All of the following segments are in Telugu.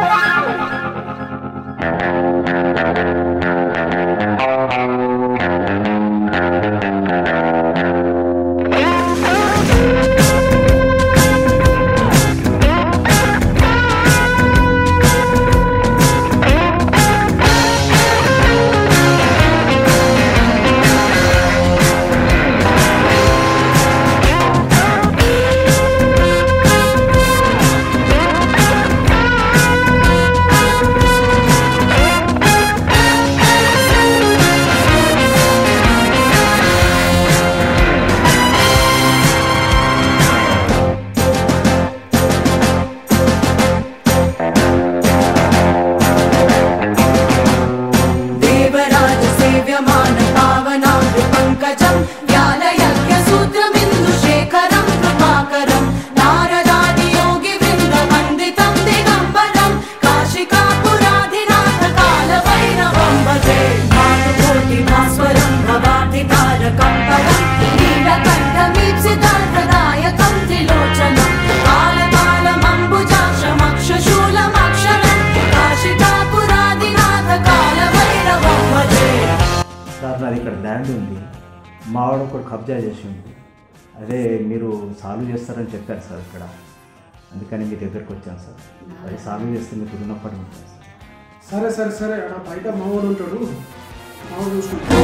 దేవరాజ సేవ్యమాన పావనాంగు పంకజం జ్ఞానయజ్ఞ సూత్రమిందు శేఖరం కృపాకరం నారదాది యోగి వృంద వందితం దిగంబరం కాశికాపురాధినాథ కాల భైరవం భజే మాతృకోటి భాస్వరం భవాబ్ది తారకం పరం నీలకంఠమీప్సితార్థదాయకం త్రిలోచనం కాలకాలమంబుజాక్షమక్షశూలమక్షరం కాశికాపురాధినాథ కాల భైరవం భజే సార్ నాది ఇక్కడ ల్యాండ్ ఉంది మావాడు ఒకటి కబ్జా చేసి ఉంది అదే మీరు సాల్వ్ చేస్తారని చెప్పారు సార్ ఇక్కడ అందుకని మీ దగ్గరకు వచ్చాను సార్ అది సాల్వ్ చేస్తే మీకు రుణపడి ఉంటాను సార్ సరే సరే సరే ఆడ బయట మావాడు ఉంటాడు మావాడు చూసుకుంటాడు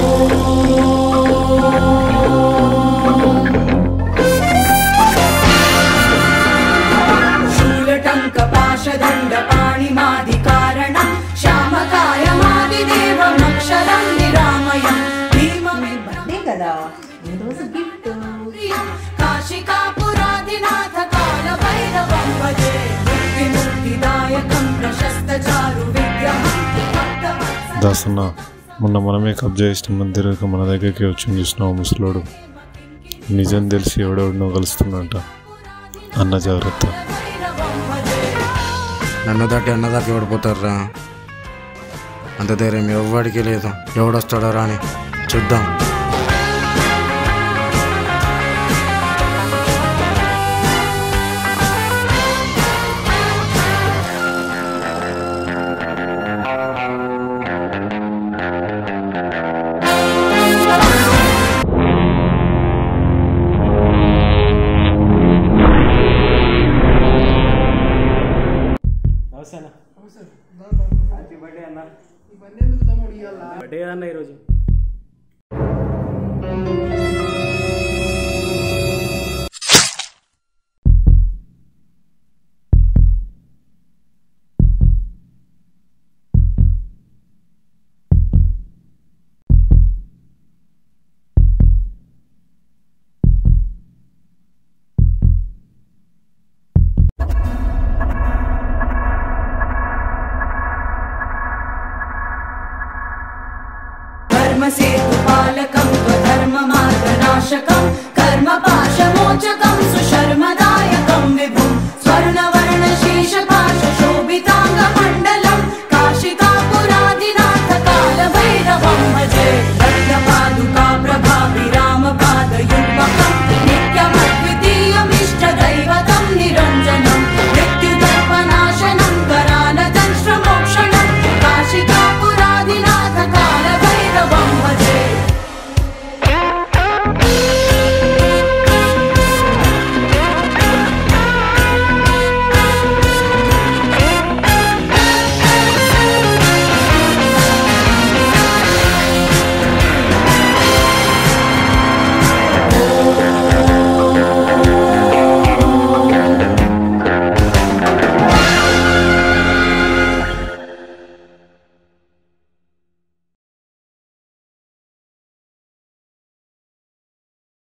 శూలటంక పాశదండ పాణిమాదికారణం శ్యామకాయమాదిదేవమక్షరం నిరామయం భీమవిభ్రం అదే కదా ఈరోజు గిఫ్ట్ కాశికాపురాధినాథ కాల భైరవం భజే ముక్తి ముక్తిదాయకం ప్రశస్త చారు విగ్రహం భక్తవత్సల దాసన్న మొన్న మనమే కబ్జా చేసిన మందిరక మన దగ్గరికి వచ్చి చూసినావు ముసలోడు నిజం తెలిసి ఎవడెవడినో కలుస్తున్నట్ట అన్న జాగ్రత్త భైరవం భజే నన్ను దాటి అన్న దాకా ఎవడిపోతారా అంత ధైర్యం ఎవ్వడికి లేదు ఎవడొస్తాడో రాని చూద్దాం నమస్తే అన్న ఇవన్నీ ఎందుకు తమ్ముడు ఇవాళ బర్త్డే అన్న ఈరోజు